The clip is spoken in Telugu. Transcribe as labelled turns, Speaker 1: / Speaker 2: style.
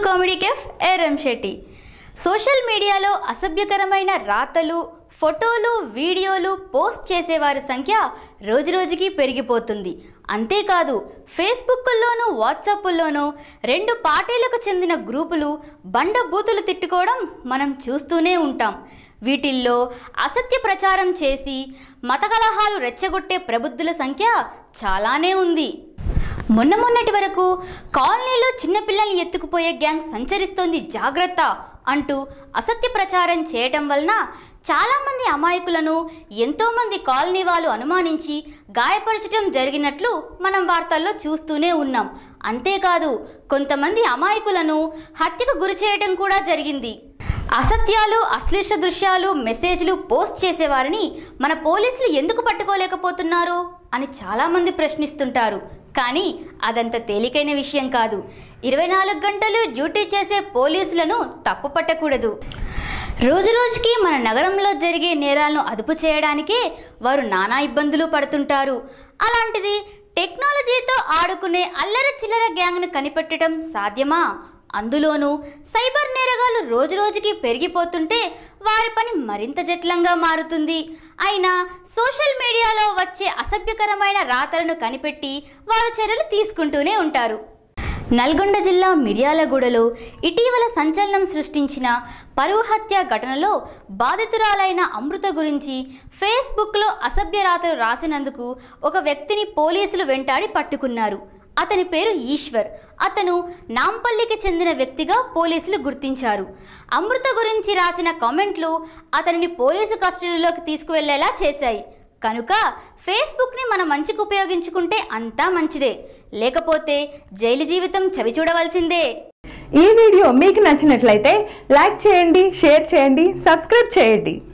Speaker 1: కామెడీ కెఫ్ ఏరం శెట్టి సోషల్ మీడియాలో అసభ్యకరమైన రాతలు ఫోటోలు వీడియోలు పోస్ట్ చేసేవారి సంఖ్య రోజురోజుకి పెరిగిపోతుంది అంతేకాదు ఫేస్బుక్లోనూ వాట్సాప్లోనూ రెండు పార్టీలకు చెందిన గ్రూపులు బండ బూతులు తిట్టుకోవడం మనం చూస్తూనే ఉంటాం వీటిల్లో అసత్య ప్రచారం చేసి మత కలహాలు రెచ్చగొట్టే ప్రబుద్ధుల సంఖ్య చాలానే ఉంది మొన్న మొన్నటి వరకు కాలనీలో చిన్నపిల్లల్ని ఎత్తుకుపోయే గ్యాంగ్ సంచరిస్తోంది జాగ్రత్త అంటూ అసత్య ప్రచారం చేయటం వలన చాలామంది అమాయకులను ఎంతోమంది కాలనీ వాళ్ళు అనుమానించి గాయపరచడం జరిగినట్లు మనం వార్తల్లో చూస్తూనే ఉన్నాం అంతేకాదు కొంతమంది అమాయకులను హత్యకు గురి చేయడం కూడా జరిగింది అసత్యాలు అశ్లీష దృశ్యాలు మెసేజ్లు పోస్ట్ చేసేవారిని మన పోలీసులు ఎందుకు పట్టుకోలేకపోతున్నారు అని చాలామంది ప్రశ్నిస్తుంటారు కానీ అదంత తేలికైన విషయం కాదు ఇరవై నాలుగు గంటలు డ్యూటీ చేసే పోలీసులను తప్పు పట్టకూడదు రోజు రోజుకి మన నగరంలో జరిగే నేరాలను అదుపు చేయడానికే వారు నానా ఇబ్బందులు పడుతుంటారు అలాంటిది టెక్నాలజీతో ఆడుకునే అల్లర చిల్లర గ్యాంగ్ను కనిపెట్టడం సాధ్యమా అందులోనూ సైబర్ నేరగాళ్లు రోజురోజుకి పెరిగిపోతుంటే వారి పని మరింత జటిలంగా మారుతుంది అయినా సోషల్ మీడియాలో వచ్చే అసభ్యకరమైన రాతలను కనిపెట్టి వారు చర్యలు తీసుకుంటూనే ఉంటారు నల్గొండ జిల్లా మిర్యాలగూడలో ఇటీవల సంచలనం సృష్టించిన పరువు హత్య ఘటనలో బాధితురాలైన అమృత గురించి ఫేస్బుక్లో అసభ్య రాతలు రాసినందుకు ఒక వ్యక్తిని పోలీసులు వెంటాడి పట్టుకున్నారు అతని పేరు ఈశ్వర్ అతను నాంపల్లికి చెందిన వ్యక్తిగా పోలీసులు గుర్తించారు అమృత గురించి రాసిన కామెంట్లు అతనిని పోలీసు కస్టడీలోకి తీసుకువెళ్లేలా చేశాయి కనుక ఫేస్బుక్ని మన మంచికి ఉపయోగించుకుంటే అంతా మంచిదే లేకపోతే జైలు జీవితం చవి చూడవలసిందే
Speaker 2: ఈ వీడియో మీకు నచ్చినట్లయితే లైక్ చేయండి షేర్ చేయండి సబ్స్క్రైబ్ చేయండి